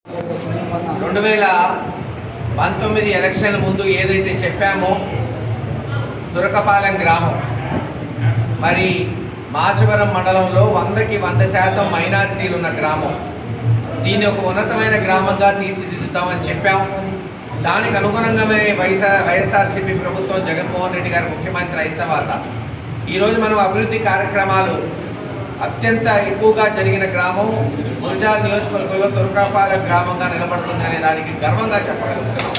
రెండు వేల పంతొమ్మిది ఎలక్షన్ల ముందు ఏదైతే చెప్పామో తురకపాలెం గ్రామం మరి మాచవరం మండలంలో వందకి వంద శాతం మైనారిటీలు ఉన్న గ్రామం దీన్ని ఒక ఉన్నతమైన గ్రామంగా తీర్చిదిద్దుతామని చెప్పాం దానికి అనుగుణంగానే వైఎస్ఆర్ వైఎస్ఆర్సీపీ ప్రభుత్వం జగన్మోహన్ రెడ్డి గారు ముఖ్యమంత్రి అయిన తర్వాత ఈరోజు మనం అభివృద్ధి కార్యక్రమాలు అత్యంత ఎక్కువగా జరిగిన గ్రామం గురజాల నియోజకవర్గంలో తురకాపాలెం గ్రామంగా నిలబడుతుంది అనే దానికి గర్వంగా చెప్పగలుగుతున్నాం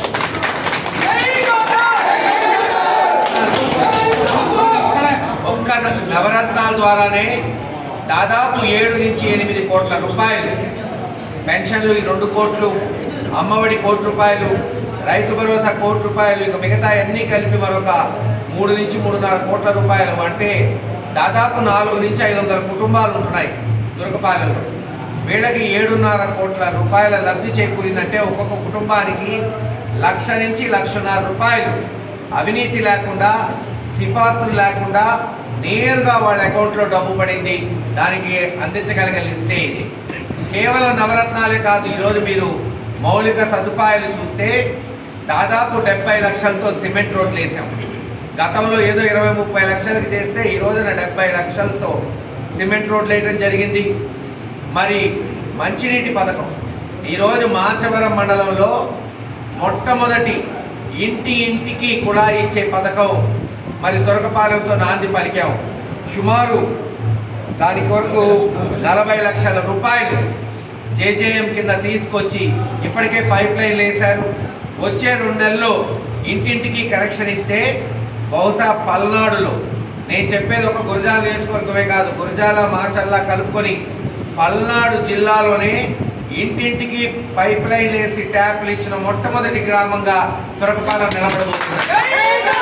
ఒక్క న- నవరత్నాల ద్వారానే దాదాపు ఏడు నుంచి ఎనిమిది కోట్ల రూపాయలు పెన్షన్లు ఈ రెండు కోట్లు అమ్మఒడి కోటి రూపాయలు రైతు భరోసా కోటి రూపాయలు ఇక మిగతా అన్నీ కలిపి మరొక మూడు నుంచి మూడున్నర కోట్ల రూపాయలు అంటే దాదాపు నాలుగు నుంచి ఐదు వందల కుటుంబాలు ఉంటున్నాయి దుర్గపాలెంలో వీళ్ళకి ఏడున్నర కోట్ల రూపాయల లబ్ధి చేకూరిందంటే ఒక్కొక్క కుటుంబానికి లక్ష నుంచి లక్షన్నర రూపాయలు అవినీతి లేకుండా సిఫార్సులు లేకుండా నేరుగా వాళ్ళ అకౌంట్లో డబ్బు పడింది దానికి అందించగలిగే లిస్టే ఇది కేవలం నవరత్నాలే కాదు ఈరోజు మీరు మౌలిక సదుపాయాలు చూస్తే దాదాపు డెబ్బై లక్షలతో సిమెంట్ రోడ్లు వేసాం గతంలో ఏదో ఇరవై ముప్పై లక్షలకి చేస్తే ఈ రోజున డెబ్బై లక్షలతో సిమెంట్ రోడ్లు వేయడం జరిగింది మరి మంచినీటి పథకం ఈరోజు మాచవరం మండలంలో మొట్టమొదటి ఇంటి ఇంటికి కుళాయి ఇచ్చే పథకం మరి దొరకపాలెంతో నాంది పలికాం సుమారు దాని కొరకు నలభై లక్షల రూపాయలు జేజేఎం కింద తీసుకొచ్చి ఇప్పటికే పైప్ లైన్ వేశారు వచ్చే రెండు నెలల్లో ఇంటింటికి కనెక్షన్ ఇస్తే బహుశా పల్నాడులో నేను చెప్పేది ఒక గురజాల నియోజకవర్గమే కాదు గురజాల మాచర్ల కలుపుకొని పల్నాడు జిల్లాలోనే ఇంటింటికి పైప్ లైన్ వేసి ట్యాప్లు ఇచ్చిన మొట్టమొదటి గ్రామంగా తురకపాలెం నిలబడబోతుంది